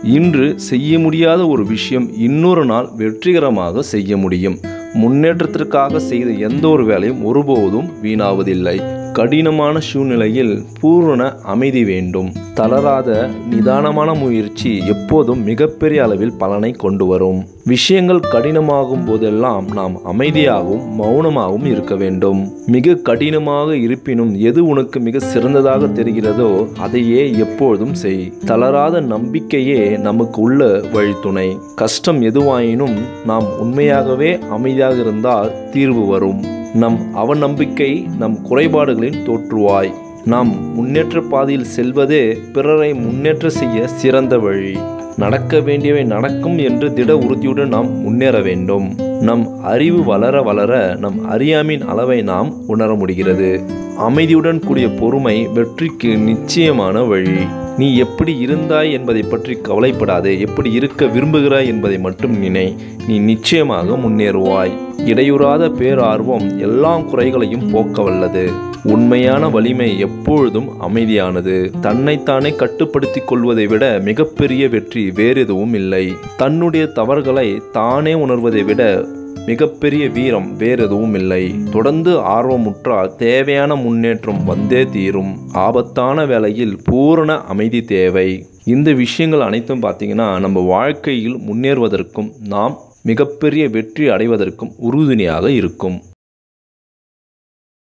இன்று செய்ய முடியாத ஒரு விஷயம் இன்னொரு நாள் வெற்றிகரமாக செய்ய முடியும் முன்னேற்றத்திற்காக செய்த எந்த ஒரு வேலையும் ஒருபோதும் வீணாவதில்லை கடினமான சூழ்நிலையில் பூரண அமைதி வேண்டும் தளராத நிதானமான முயற்சி எப்போதும் மிகப்பெரிய அளவில் பலனை கொண்டு வரும் விஷயங்கள் கடினமாகும் போதெல்லாம் நாம் அமைதியாகவும் மௌனமாகவும் இருக்க வேண்டும் மிக கடினமாக இருப்பினும் எது உனக்கு மிக சிறந்ததாக தெரிகிறதோ அதையே எப்பொழுதும் செய் தளராத நம்பிக்கையே நமக்கு உள்ள வழித்துணை கஷ்டம் எதுவாயினும் நாம் உண்மையாகவே அமைதியாக இருந்தால் தீர்வு வரும் நம் அவநம்பிக்கை நம் குறைபாடுகளின் தோற்றுவாய் நாம் முன்னேற்ற பாதையில் செல்வதே பிறரை முன்னேற்ற செய்ய சிறந்த வழி நடக்க வேண்டியவை நடக்கும் என்று திட உறுதியுடன் நாம் முன்னேற வேண்டும் நம் அறிவு வளர வளர நம் அறியாமையின் அளவை நாம் உணர முடிகிறது அமைதியுடன் கூடிய பொறுமை வெற்றிக்கு நிச்சயமான வழி நீ எப்படி இருந்தாய் என்பதை பற்றி கவலைப்படாதே எப்படி இருக்க விரும்புகிறாய் என்பதை மட்டும் நினை நீ நிச்சயமாக முன்னேறுவாய் இடையுறாத பேரார்வம் எல்லா குறைகளையும் போக்க வல்லது உண்மையான வலிமை எப்பொழுதும் அமைதியானது தன்னைத்தானே கட்டுப்படுத்திக் கொள்வதை விட மிகப்பெரிய வெற்றி வேறெதுவும் இல்லை தன்னுடைய தவறுகளை தானே உணர்வதை விட மிகப்பெரிய வீரம் வேறெதுவும் இல்லை தொடர்ந்து ஆர்வமுற்றால் தேவையான முன்னேற்றம் வந்தே தீரும் ஆபத்தான வேளையில் பூரண அமைதி தேவை இந்த விஷயங்கள் அனைத்தும் பார்த்தீங்கன்னா நம்ம வாழ்க்கையில் முன்னேறுவதற்கும் நாம் மிகப்பெரிய வெற்றி அடைவதற்கும் உறுதுணையாக இருக்கும்